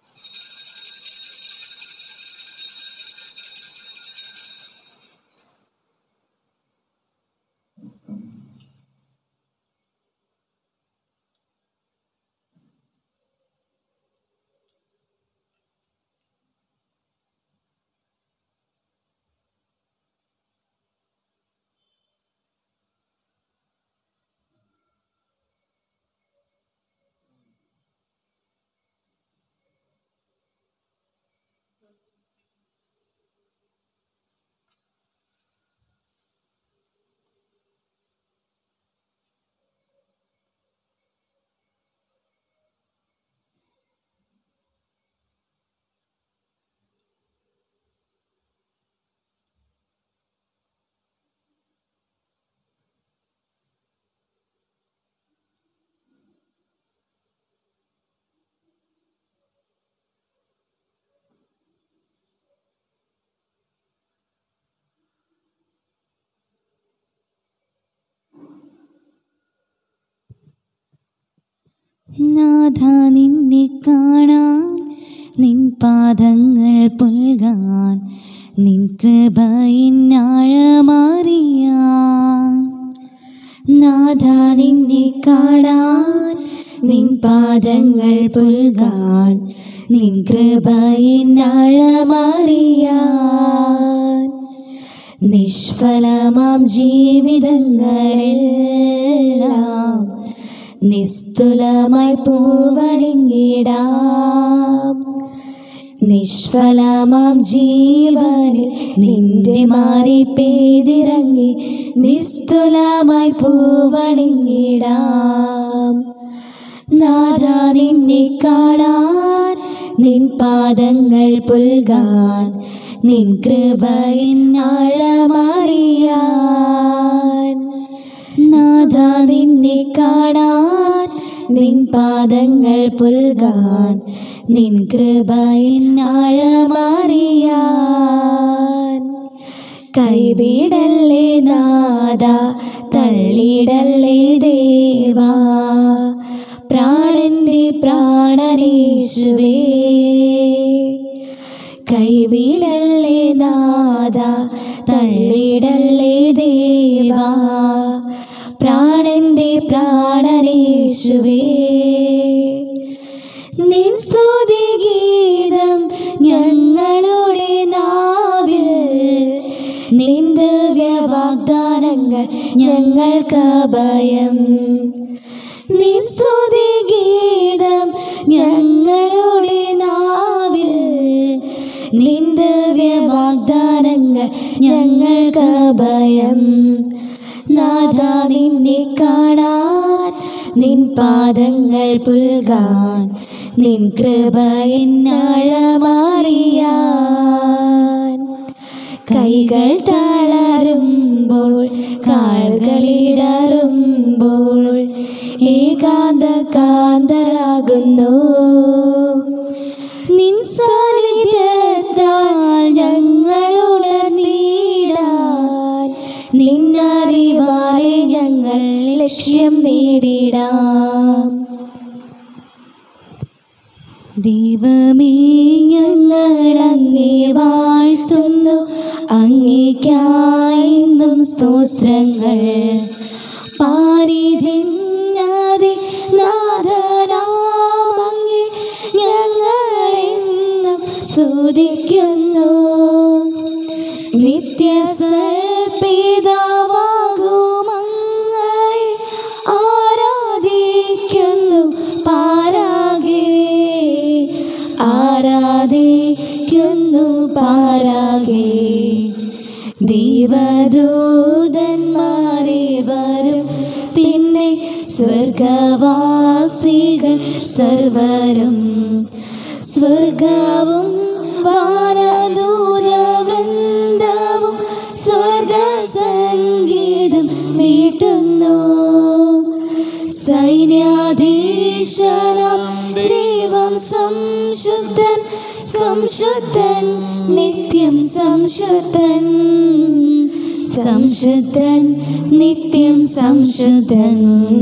നാഥ നിന്നെ കാണാൻ നിൻ പാദങ്ങൾ പുൽകാൻ നിൻ കൃപയിൻ ആഴമറിയാൻ നാഥ നിന്നെ കാണാൻ നിൻ പാദങ്ങൾ പുൽകാൻ നിൻ കൃപയിൻ ആഴമറിയാൻ നിഷ്ഫലമാം ജീവിതങ്ങളെല്ലാം നിസ്തുലമായി പൂവണിങ്ങിടാം നിഷ്ഫലമാം ജീവനിൽ നിന്റെ മാറി പെയ്തിറങ്ങി നിസ്തുലമായി പൂവണിങ്ങിടാം നാഥ നിന്നെ കാണാൻ നിൻ പാദങ്ങൾ പുൽകാൻ നിൻ കൃപയിൻ ആഴമറിയാൻ നാഥ നിന്നെ കാണാൻ നിൻ പാദങ്ങൾ പുൽകാൻ നിൻ കൃപയിൻ ആഴമറിയാൻ കൈവിടല്ലേ നാദ തള്ളിടല്ലേ ദേവാ പ്രാണന്റെ പ്രാണനേശുവേ കൈവിടല്ലേ നാദ തള്ളിടല്ലേ ദേവാ പ്രാണന്റെ പ്രാണനേശുവേ നിൻ സ്തുതി ഗീതം ഞങ്ങളുടെ നാവിൽ നിൻ ദിവ്യവാഗ്ദാനങ്ങൾ ഞങ്ങൾക്ക് ഭയം നിൻ സ്തുതി ഗീതം ഞങ്ങളുടെ നാവിൽ നിൻ ദിവ്യവാഗ്ദാനങ്ങൾ ഞങ്ങൾക്ക് ഭയം നാഥ നിന്നെ കാണാൻ നിൻ പാദങ്ങൾ പുൽകാൻ നിൻ കൃപയിൻ ആഴമറിയാൻ കൈകൾ തളരുമ്പോൾ കാൽകളിടറുമ്പോൾ ഏകാന്ത കാന്തരാകുന്നു നിൻ സാന്നിധ്യത്താൽ ഞങ്ങളുടെ നീടാൻ നിന്നറിവാലെ ഞങ്ങൾ ലക്ഷ്യം നേടിടാം ദൈവമേ ഞങ്ങൾ അങ്ങേ വാഴ്ത്തുന്നു അങ്ങേക്കായെന്നും സ്തോത്രങ്ങൾ പാരിധിന്നാതെ നാഥനാമങ്ങേ ഞങ്ങളെന്നും സ്തുതിക്കുന്നു നിത്യസൽപിതാവാകുമങ്ങേ ആരാധിക്കുന്നു പാരാകെ ആരാധിക്കുന്നു പാരാകെ ദൈവദൂതന്മാരെ വരും പിന്നെ സ്വർഗവാസികൾ സർവരും സ്വർഗവും വാനദൂര വൃന്ദവും സ്വർഗ സംഗീതം മീട്ടുന്നു സൈന്യാധീശനാം ദൈവം സംശുദ്ധൻ സംശുദ്ധൻ നിത്യം സംശുദ്ധൻ സംശുദ്ധൻ നിത്യം സംശുദ്ധൻ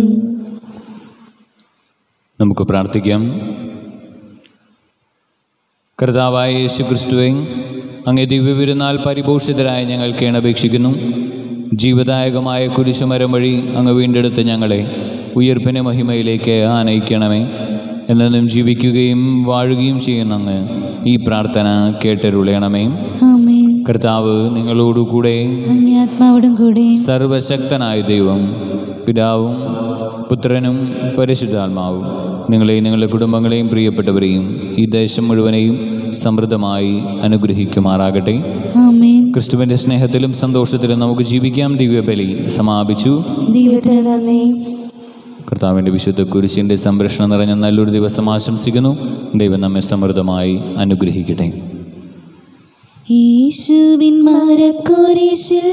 നമുക്ക് പ്രാർത്ഥിക്കാം കർത്താവായ യേശു ക്രിസ്തുവെ അങ്ങേ ദിവ്യവിരുന്നാൽ പരിഭൂഷിതരായ ഞങ്ങൾ കേണപേക്ഷിക്കുന്നു ജീവദായകമായ കുരിശുമരം വഴി അങ്ങ് വീണ്ടെടുത്ത ഞങ്ങളെ ഉയർപ്പിനെ മഹിമയിലേക്ക് ആനയിക്കണമേ എന്നെന്നും ജീവിക്കുകയും വാഴുകയും ചെയ്യുന്ന അങ്ങ് ഈ പ്രാർത്ഥന കേട്ടരുളയണമേ ആമേൻ കർത്താവ് നിങ്ങളോടുകൂടെ അങ്ങേ ആത്മാവോടും കൂടെ സർവശക്തനായ ദൈവം പിതാവും പുത്രനും പരിശുദ്ധാത്മാവും നിങ്ങളെയും നിങ്ങളുടെ കുടുംബങ്ങളെയും പ്രിയപ്പെട്ടവരെയും ഈ ദേശം മുഴുവനെയും സമൃദ്ധമായി അനുഗ്രഹിക്കുമാറാകട്ടെ ആമേൻ ക്രിസ്തുവിൻ്റെ സ്നേഹത്തിലും സന്തോഷത്തിലും നമുക്ക് ജീവിക്കാം ദിവ്യബലി സമാപിച്ചു ദൈവത്തിന് നന്ദി കർത്താവിൻ്റെ വിശുദ്ധ കുരിശിൻ്റെ സംരക്ഷണം നിറഞ്ഞ നല്ലൊരു ദിവസം ആശംസിക്കുന്നു ദൈവം നമ്മെ സമൃദ്ധമായി അനുഗ്രഹിക്കട്ടെ യേശുവിൻ മരക്കുരിശിൽ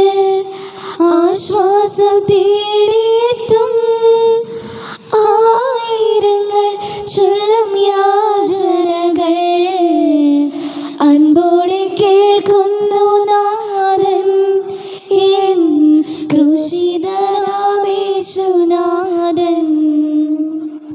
ആശ്വാസം തേടിയെത്തും ആയിരങ്ങൾ ചൊല്ലും യാചനകൾ അൻപോടെ കേൾക്കുന്നു നാഥൻ എൻ കൃഷിതരാമേശുനാഥൻ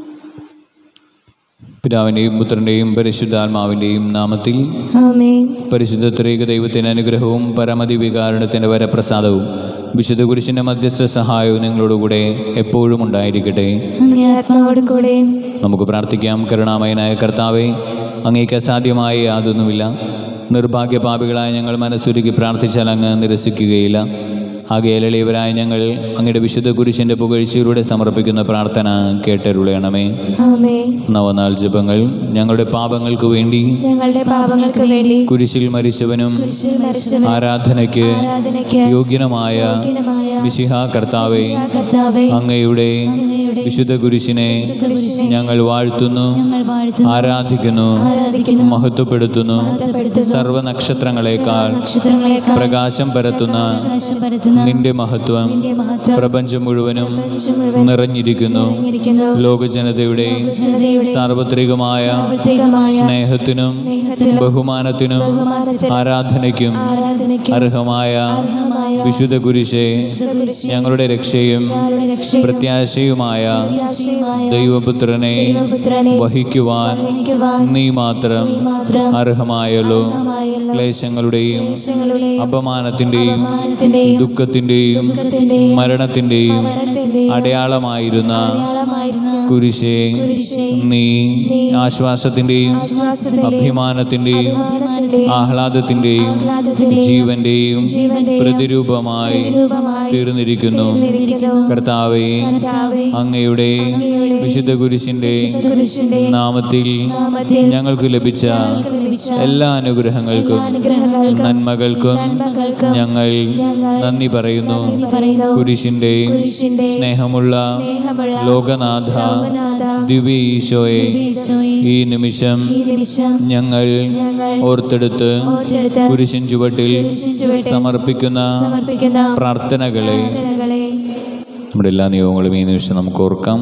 പിതാവിൻ്റെയും പുത്രൻ്റെയും പരിശുദ്ധാത്മാവിൻ്റെയും നാമത്തിൽ ആമേൻ പരിശുദ്ധ ത്രീക ദൈവത്തിൻ്റെ അനുഗ്രഹവും പരമദിവികാരണത്തിൻ്റെ വരപ്രസാദവും വിശുദ്ധ കുരിശിൻ്റെ മധ്യസ്ഥ സഹായവും നിങ്ങളോടുകൂടെ എപ്പോഴും ഉണ്ടായിരിക്കട്ടെ അങ്ങേ ആത്മാവോട് കൂടെ നമുക്ക് പ്രാർത്ഥിക്കാം കരുണാമയനായ കർത്താവെ അങ്ങേക്ക് അസാധ്യമായ യാതൊന്നുമില്ല നിർഭാഗ്യപാപികളായ ഞങ്ങൾ മനസ്സുരുക്കി പ്രാർത്ഥിച്ചാൽ അങ്ങ് നിരസിക്കുകയില്ല ആകെ എളിയവരായ ഞങ്ങൾ അങ്ങയുടെ വിശുദ്ധ കുരിശിൻ്റെ പുകഴ്ചയിലൂടെ സമർപ്പിക്കുന്ന പ്രാർത്ഥന കേട്ടരുളയണമേ ആമേൻ നവനാൾ ജപങ്ങൾ ഞങ്ങളുടെ പാപങ്ങൾക്ക് വേണ്ടി ഞങ്ങളുടെ പാപങ്ങൾക്ക് വേണ്ടി കുരിശിൽ മരിച്ചവനും കുരിശിൽ മരിച്ചവൻ ആരാധനയ്ക്ക് ആരാധനയ്ക്ക് യോഗ്യനുമായ യോഗ്യനുമായ വിശിഹ കർത്താവെ കർത്താവേ അങ്ങയുടെ അങ്ങയുടെ വിശുദ്ധ കുരിശിനെ കുരിശിനെ ഞങ്ങൾ വാഴ്ത്തുന്നു ഞങ്ങൾ വാഴ്ത്തുന്നു ആരാധിക്കുന്നു ആരാധിക്കുന്നു മഹത്വപ്പെടുത്തുന്നു മഹത്വപ്പെടുത്തുന്നു സർവനക്ഷത്രങ്ങളെക്കാൾ നക്ഷത്രങ്ങളെക്കാൾ പ്രകാശം പരത്തുന്ന പ്രകാശം പരത്തുന്ന നിന്റെ മഹത്വം നിന്റെ മഹത്വം പ്രപഞ്ചം മുഴുവനും പ്രപഞ്ചം മുഴുവൻ നിറഞ്ഞിരിക്കുന്നു നിറഞ്ഞിരിക്കുന്നു ലോകജനതയുടെ ജനതയുടെ സാർവത്രികമായ സാർവത്രികമായ സ്നേഹത്തിനും സ്നേഹത്തിനും ബഹുമാനത്തിനും ബഹുമാനത്തിനും ആരാധനയ്ക്കും ആരാധനയ്ക്കും അർഹമായ അർഹമായ വിശുദ്ധ കുരിശെ കുരിശ് ഞങ്ങളുടെ രക്ഷയും ഞങ്ങളുടെ രക്ഷയും പ്രത്യാശയുമായ പ്രത്യാശയുമായ ദൈവപുത്രനെ ദൈവപുത്രനെ വഹിക്കുവാൻ വഹിക്കുവാൻ നീ മാത്രം നീ മാത്രം അർഹമായല്ലോ അർഹമായല്ലോ ക്ലേശങ്ങളുടെയും ക്ലേശങ്ങളുടെയും അപമാനത്തിന്റെയും അപമാനത്തിന്റെയും ദുഃഖത്തിന്റെയും ദുഃഖത്തിന്റെയും മരണത്തിന്റെയും മരണത്തിന്റെയും അടയാളമായിരുന്ന അടയാളമായിരുന്ന കുരിശെ കുരിശേ, നീ ആശ്വാസത്തിന്റെയും ആശ്വാസത്തിന്റെയും അഭിമാനത്തിന്റെയും അഭിമാനത്തിന്റെയും ആഹ്ലാദത്തിന്റെയും ആഹ്ലാദത്തിന്റെയും ജീവന്റെയും ജീവന്റെയും പ്രതിരൂപമായി പ്രതിരൂപമായി തീർന്നിരിക്കുന്നു തീർന്നിരിക്കുന്നു. കർത്താവെ കർത്താവേ, അങ്ങയുടെ അങ്ങയുടെ വിശുദ്ധ കുരിശിന്റെ വിശുദ്ധ കുരിശിന്റെ നാമത്തിൽ നാമത്തിൽ ഞങ്ങൾക്ക് ലഭിച്ച ഞങ്ങൾക്ക് ലഭിച്ച എല്ലാ അനുഗ്രഹങ്ങൾക്കും എല്ലാ അനുഗ്രഹങ്ങൾക്കും നന്മകൾക്കും നന്മകൾക്കും ഞങ്ങൾ ഞങ്ങൾ നന്ദി പറയുന്നു നന്ദി പറയുന്നു. കുരിശിന്റെ കുരിശിന്റെ സ്നേഹമുള്ള സ്നേഹമുള്ള ലോകനാഥ ലോകനാഥ ദിവ്യ ഈശോയെ ഈശോയെ, ഈ നിമിഷം ഈ നിമിഷം ഞങ്ങൾ ഞങ്ങൾ ഓർത്തെടുത്ത് ഓർത്തെടുത്ത് കുരിശിൻ ചുവട്ടിൽ കുരിശിൻ ചുവട്ടിൽ സമർപ്പിക്കുന്ന സമർപ്പിക്കുന്ന പ്രാർത്ഥനകളെ പ്രാർത്ഥനകളെ നമ്മുടെ എല്ലാ നിയമങ്ങളും ഈ നിമിഷം നമുക്ക് ഓർക്കാം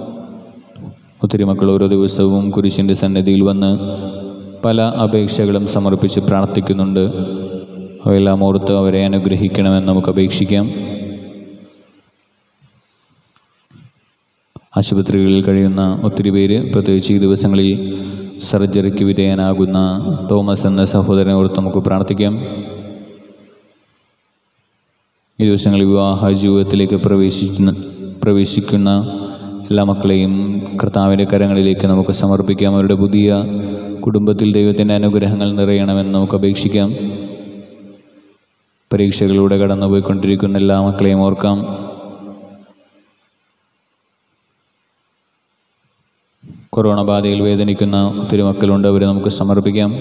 ഒത്തിരി മക്കൾ ഓരോ ദിവസവും കുരിശിൻ്റെ സന്നിധിയിൽ വന്ന് പല അപേക്ഷകളും സമർപ്പിച്ച് പ്രാർത്ഥിക്കുന്നുണ്ട് അവയെല്ലാം ഓർത്ത് അവരെ അനുഗ്രഹിക്കണമെന്ന് നമുക്ക് അപേക്ഷിക്കാം ആശുപത്രികളിൽ കഴിയുന്ന ഒത്തിരി പേര് പ്രത്യേകിച്ച് ഈ ദിവസങ്ങളിൽ സർജറിക്ക് വിധേയനാകുന്ന തോമസ് എന്ന സഹോദരനെ ഓർത്ത് നമുക്ക് പ്രാർത്ഥിക്കാം ഈ ദിവസങ്ങളിൽ വിവാഹ ജീവിതത്തിലേക്ക് പ്രവേശിക്കുന്ന പ്രവേശിക്കുന്ന എല്ലാ മക്കളെയും കർത്താവിൻ്റെ കരങ്ങളിലേക്ക് നമുക്ക് സമർപ്പിക്കാം അവരുടെ പുതിയ കുടുംബത്തിൽ ദൈവത്തിൻ്റെ അനുഗ്രഹങ്ങൾ നിറയണമെന്ന് നമുക്ക് അപേക്ഷിക്കാം പരീക്ഷകളിലൂടെ കടന്നുപോയിക്കൊണ്ടിരിക്കുന്ന എല്ലാ മക്കളെയും ഓർക്കാം കൊറോണ ബാധയിൽ വേദനിക്കുന്ന ഒത്തിരി മക്കളുണ്ട് അവരെ നമുക്ക് സമർപ്പിക്കാം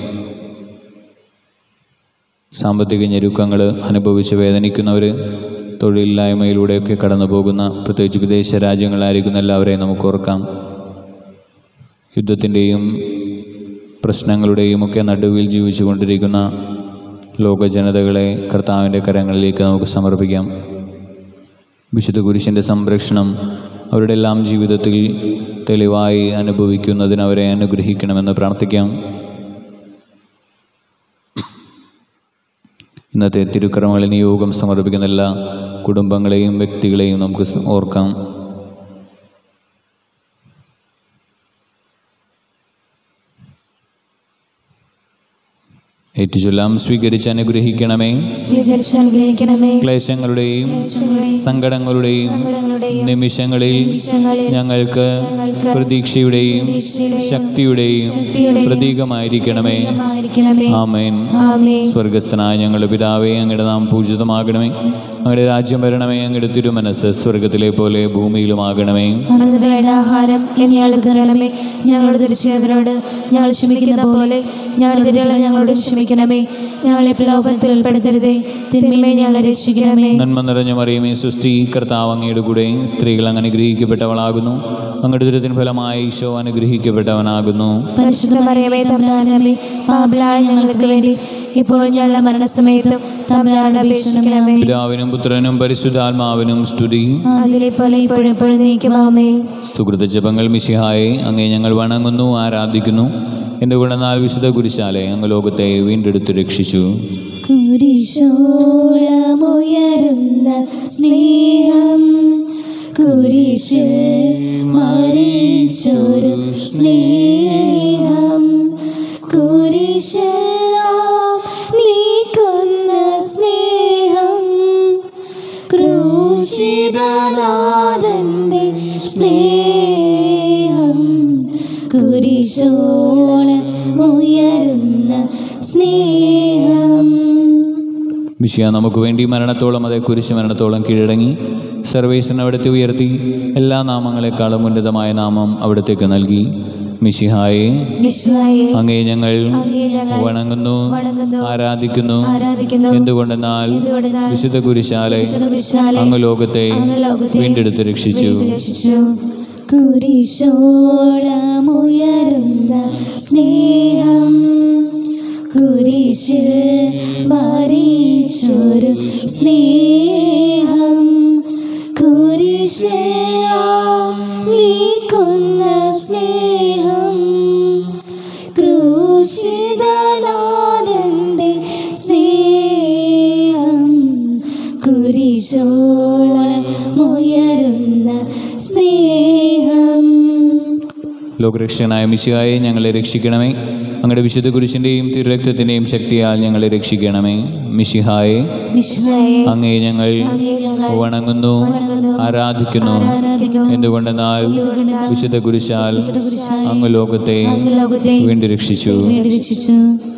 സാമ്പത്തിക ഞെരുക്കങ്ങൾ അനുഭവിച്ച് വേദനിക്കുന്നവർ തൊഴിലില്ലായ്മയിലൂടെയൊക്കെ കടന്നു പോകുന്ന പ്രത്യേകിച്ച് വിദേശ രാജ്യങ്ങളായിരിക്കുന്ന എല്ലാവരെയും നമുക്ക് ഓർക്കാം യുദ്ധത്തിൻ്റെയും പ്രശ്നങ്ങളുടെയും ഒക്കെ നടുവിൽ ജീവിച്ചു കൊണ്ടിരിക്കുന്ന ലോക ജനതകളെ കർത്താവിൻ്റെ കരങ്ങളിലേക്ക് നമുക്ക് സമർപ്പിക്കാം വിശുദ്ധ കുരിശിൻ്റെ സംരക്ഷണം അവരുടെ എല്ലാം ജീവിതത്തിൽ തെളിവായി അനുഭവിക്കുന്നതിന് അവരെ അനുഗ്രഹിക്കണമെന്ന് പ്രാർത്ഥിക്കാം ഇന്നത്തെ തിരുക്കർമ്മങ്ങളിൽ നിയോഗം സമർപ്പിക്കുന്ന എല്ലാ കുടുംബങ്ങളെയും വ്യക്തികളെയും നമുക്ക് സ് ഓർക്കാം ഏറ്റുചൊല്ലാം സ്വീകരിച്ച് അനുഗ്രഹിക്കണമേ സ്വീകരിച്ച് അനുഗ്രഹിക്കണമേ ക്ലേശങ്ങളുടെയും ക്ലേശങ്ങളുടെയും സങ്കടങ്ങളുടെയും സങ്കടങ്ങളുടെയും നിമിഷങ്ങളിൽ നിമിഷങ്ങളിൽ ഞങ്ങൾക്ക് ഞങ്ങൾക്ക് പ്രതീക്ഷയുടെയും പ്രതീക്ഷയുടെയും ശക്തിയുടെയും ശക്തിയുടെയും പ്രതീകമായിരിക്കണമേ ആയിരിക്കണമേ ആമേൻ ആമേൻ സ്വർഗസ്ഥനായ ഞങ്ങളുടെ പിതാവേ അങ്ങയുടെ നാം പൂജിതമാകണമേ അങ്ങയുടെ രാജ്യം വരണമേ അങ്ങയുടെ തിരുമനസ് സ്വർഗത്തിലെ പോലെ ഭൂമിയിലുമാകണമേ അന്നത് വേണ്ട ആഹാരം എന്നയാൾക്ക് തരണമേ ഞങ്ങളുടെ തിരിച്ചവരോട് ഞങ്ങൾ ക്ഷമിക്കുന്ന പോലെ ഞങ്ങളുടെ തെറ്റുകൾ ഞങ്ങളോട് ക്ഷമിക്കണമേ ഞങ്ങളെ പ്രലോഭനത്തിൽ ഉൾപ്പെടുത്തരുതേ തിന്മയെ ഞങ്ങളെ രക്ഷിക്കണമേ നന്മ നിറഞ്ഞ മറിയമേ സുസ്ഥി കർത്താവ് അങ്ങയുടെ കൂടെ സ്ത്രീകൾ അങ്ങ് അനുഗ്രഹിക്കപ്പെട്ടവളാകുന്നു അങ്ങയുടെ ദുരിതത്തിന് ഫലമായി ഈശോ അനുഗ്രഹിക്കപ്പെട്ടവനാകുന്നു പരിശുദ്ധ മറിയമേ തമ്പുരാനമേ പാപിളായ ഞങ്ങൾക്ക് വേണ്ടി ഇപ്പോഴും ഞങ്ങളുടെ മരണസമയത്തും തമ്പുരാനുടെ അപേക്ഷിക്കണമേ പിതാവിനും പുത്രനും പരിശുദ്ധാത്മാവിനും സ്തുതി അതിലെ പോലെ ഇപ്പോഴും എപ്പോഴും നീക്കുമാമേ സുഹൃത ജപങ്ങൾ മിശിഹായെ അങ്ങേ ഞങ്ങൾ വണങ്ങുന്നു ആരാധിക്കുന്നു എൻ്റെ ഗുണനാൾ വിശുദ്ധ കുരിശാലെ അങ്ങ് ലോകത്തെ വീണ്ടെടുത്ത് രക്ഷിച്ചു കുരിശോളമുയരുന്ന സ്നേഹം കുരിശിൽ മരിച്ചൊരു സ്നേഹം കുരിശെല്ലാം നീക്കുന്ന സ്നേഹം ക്രൂശിതനാഥന്റെ സ്നേഹം കുരിശോളമുയരുന്ന സ്നേഹം മിശിയ നമുക്ക് വേണ്ടി മരണത്തോളം അതേ കുരിശ് മരണത്തോളം കീഴടങ്ങി സർവേശ്വരൻ അവിടുത്തെ ഉയർത്തി എല്ലാ നാമങ്ങളെക്കാളും ഉന്നതമായ നാമം അവിടത്തേക്ക് നൽകി മിശിഹായെ മിശിഹായെ അങ്ങേ ഞങ്ങൾ അങ്ങേ ഞങ്ങൾ വണങ്ങുന്നു വണങ്ങുന്നു, ആരാധിക്കുന്നു ആരാധിക്കുന്നു എന്തുകൊണ്ടെന്നാൽ എന്തുകൊണ്ടെന്നാൽ വിശുദ്ധ കുരിശാലെ വിശുദ്ധ കുരിശാലെ അങ്ങ് ലോകത്തെ അങ്ങ് ലോകത്തെ വീണ്ടെടുത്ത് രക്ഷിച്ചു വീണ്ടും രക്ഷിച്ചു കുരിശോളമുയരുന്ന സ്നേഹം കുരിശിൽ മരിച്ചൊരു സ്നേഹം കുരിശെല്ലാം നീക്കുന്ന സ്നേഹം ക്രൂശിതനാഥന്റെ സ്നേഹം കുരിശോളമുയരുന്ന സ്നേഹം ലോകരക്ഷകനായ മിശിഹായെ ഞങ്ങളെ രക്ഷിക്കണമേ അങ്ങയുടെ വിശുദ്ധ കുരിശിൻ്റെയും തിരുരക്തത്തിൻ്റെയും ശക്തിയാൽ ഞങ്ങളെ രക്ഷിക്കണമേ മിശിഹായെ മിശിഹായെ അങ്ങേ ഞങ്ങൾ അങ്ങേ ഞങ്ങൾ വണങ്ങുന്നു വണങ്ങുന്നു, ആരാധിക്കുന്നു ആരാധിക്കുന്നു. എന്തുകൊണ്ടെന്നാൽ എന്തുകൊണ്ടെന്നാൽ വിശുദ്ധ കുരിശാൽ വിശുദ്ധ കുരിശാൽ അങ്ങ് ലോകത്തെ അങ്ങ് ലോകത്തെ വീണ്ടും രക്ഷിച്ചു വീണ്ടും രക്ഷിച്ചു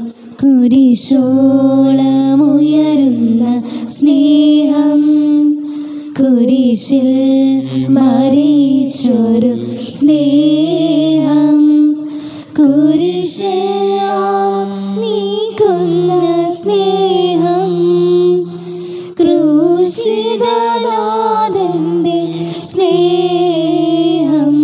കുരിശോളമുയരുന്ന സ്നേഹം കുരിശിൽ മരിച്ചൊരു സ്നേഹം കുരിശെല്ലാം നീക്കുന്ന സ്നേഹം ക്രൂശിതനാഥന്റെ സ്നേഹം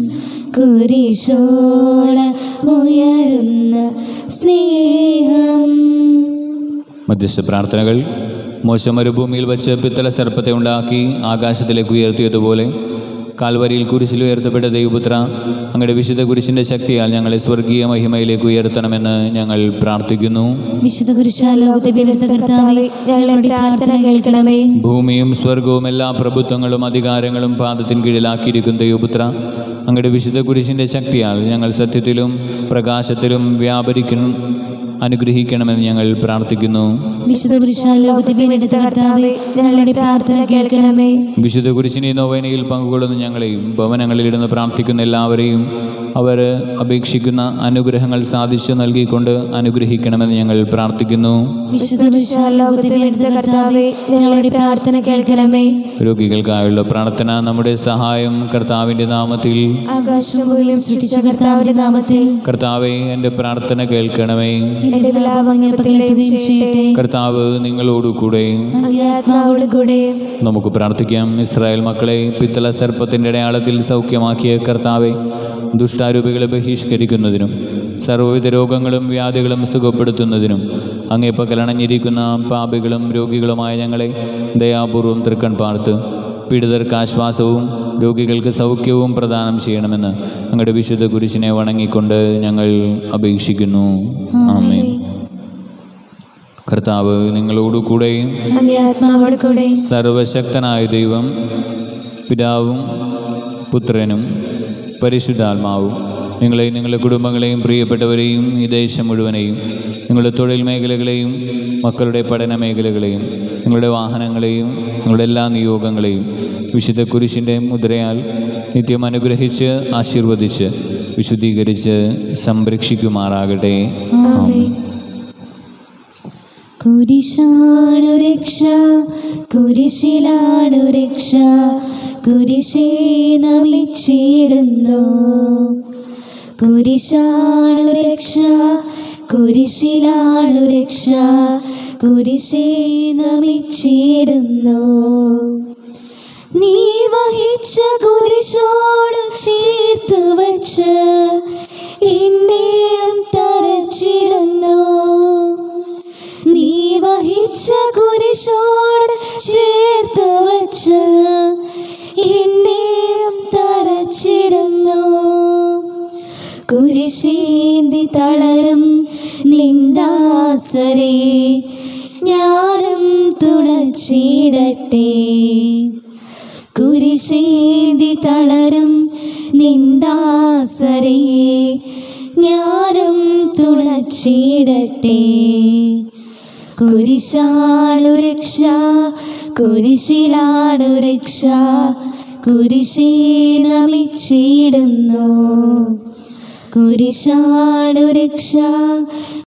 കുരിശോളമുയരുന്ന സ്നേഹം മധ്യസ്ഥ പ്രാർത്ഥനകൾ മോശ മരുഭൂമിയിൽ വച്ച് പിത്തള സർപ്പത്തെ ഉണ്ടാക്കി ആകാശത്തിലേക്ക് ഉയർത്തിയതുപോലെ കാൽവരിയിൽ കുരിശിൽ ഉയർത്തപ്പെട്ട ദൈവപുത്ര അങ്ങയുടെ വിശുദ്ധ കുരിശിൻ്റെ ശക്തിയാൽ ഞങ്ങളെ സ്വർഗീയ മഹിമയിലേക്ക് ഉയർത്തണമെന്ന് ഞങ്ങൾ പ്രാർത്ഥിക്കുന്നു വിശുദ്ധ കുരിശാൽ ലോകത്തെ വീണ്ടെടുത്ത കർത്താവേ ഞങ്ങളുടെ പ്രാർത്ഥന കേൾക്കണമേ ഭൂമിയും സ്വർഗവും എല്ലാ പ്രഭുത്വങ്ങളും അധികാരങ്ങളും പാദത്തിൻ കീഴിലാക്കിയിരിക്കുന്ന ദൈവപുത്ര അങ്ങയുടെ വിശുദ്ധ കുരിശിൻ്റെ ശക്തിയാൽ ഞങ്ങൾ സത്യത്തിലും പ്രകാശത്തിലും വ്യാപരിക്കണം അനുഗ്രഹിക്കണമെന്ന് ഞങ്ങൾ പ്രാർത്ഥിക്കുന്നു വിശുദ്ധ കുരിശാൽ ലോകത്തെ വീണ്ടെടുത്ത കർത്താവേ ഞങ്ങളുടെ പ്രാർത്ഥന കേൾക്കണമേ വിശുദ്ധ കുരിശിനെ നോവേനയിൽ പങ്കുകൊള്ളുന്ന ഞങ്ങളെയും ഭവനങ്ങളിലിരുന്ന് പ്രാർത്ഥിക്കുന്ന എല്ലാവരെയും അവർ അപേക്ഷിക്കുന്ന അനുഗ്രഹങ്ങൾ സാധിച്ചു നൽകിക്കൊണ്ട് അനുഗ്രഹിക്കണമെന്ന് ഞങ്ങൾ പ്രാർത്ഥിക്കുന്നു വിശുദ്ധ കുരിശാൽ ലോകത്തെ വീണ്ടെടുത്ത കർത്താവേ ഞങ്ങളുടെ പ്രാർത്ഥന കേൾക്കണമേ രോഗികൾക്കായുള്ള പ്രാർത്ഥന നമ്മുടെ സഹായം കർത്താവിൻ്റെ നാമത്തിൽ ആകാശവും ഭൂമിയും സൃഷ്ടിച്ച കർത്താവിന്റെ നാമത്തിൽ കർത്താവെ എൻ്റെ പ്രാർത്ഥന കേൾക്കണമേ എന്റെ വിലാപങ്ങൾപ്പത്തിലെത്തുകയും ചെയ്യട്ടെ കർത്താവ് നിങ്ങളോടു കൂടെ അങ്ങേ ആത്മാവോട് കൂടെ നമുക്ക് പ്രാർത്ഥിക്കാം ഇസ്രായേൽ മക്കളെ പിത്തള സർപ്പത്തിൻ്റെ അടയാളത്തിൽ സൗഖ്യമാക്കിയ കർത്താവെ ദുഷ്ടാരൂപികളെ ബഹിഷ്കരിക്കുന്നതിനും സർവ്വവിധ രോഗങ്ങളും വ്യാധികളും സുഖപ്പെടുത്തുന്നതിനും അങ്ങേ പകലണഞ്ഞിരിക്കുന്ന പാപികളും രോഗികളുമായ ഞങ്ങളെ ദയാപൂർവം തൃക്കൺ പാർത്ത് പീഡിതർക്ക് ആശ്വാസവും രോഗികൾക്ക് സൗഖ്യവും പ്രദാനം ചെയ്യണമെന്ന് അങ്ങയുടെ വിശുദ്ധ കുരിശിനെ വണങ്ങിക്കൊണ്ട് ഞങ്ങൾ അപേക്ഷിക്കുന്നു ആമേൻ കർത്താവ് നിങ്ങളോടു കൂടെയും അങ്ങേ ആത്മാവോട് കൂടെ സർവശക്തനായ ദൈവം പിതാവും പുത്രനും പരിശുദ്ധാത്മാവും നിങ്ങളെയും നിങ്ങളുടെ കുടുംബങ്ങളെയും പ്രിയപ്പെട്ടവരെയും ഈ ദേശം മുഴുവനെയും നിങ്ങളുടെ തൊഴിൽ മേഖലകളെയും മക്കളുടെ പഠന മേഖലകളെയും നിങ്ങളുടെ വാഹനങ്ങളെയും നിങ്ങളുടെ എല്ലാ നിയോഗങ്ങളെയും വിശുദ്ധ കുരിശിൻ്റെ മുദ്രയാൽ നിത്യം അനുഗ്രഹിച്ച് ആശീർവദിച്ച് വിശുദ്ധീകരിച്ച് സംരക്ഷിക്കുമാറാകട്ടെ ആമേൻ കുരിശാണു രക്ഷ കുരിശിലാണു രക്ഷ കുരിശേ നമിച്ചിടുന്നു കുരിശാണു രക്ഷ കുരിശിലാണു രക്ഷ കുരിശേ നമിച്ചിടുന്നു നീ വഹിച്ച കുരിശോട് ചേർത്ത് വച്ച് എന്നെയും തരച്ചിടുന്നു നീ വഹിച്ച കുരിശോട് ചേർത്ത് വച്ച് എന്നെയും തരച്ചിടുന്നു കുരിശേന്തി തളരും നിന്ദാസരെ ഞാനും തുണച്ചിടട്ടെ കുരിശേന്തി തളരും നിന്ദാസരെ ഞാനും തുണച്ചിടട്ടെ കുരിശാണു രക്ഷ കുരിശിലാണു രക്ഷ കുരിശേ നമിച്ചിടുന്നു കുരിശാണു രക്ഷ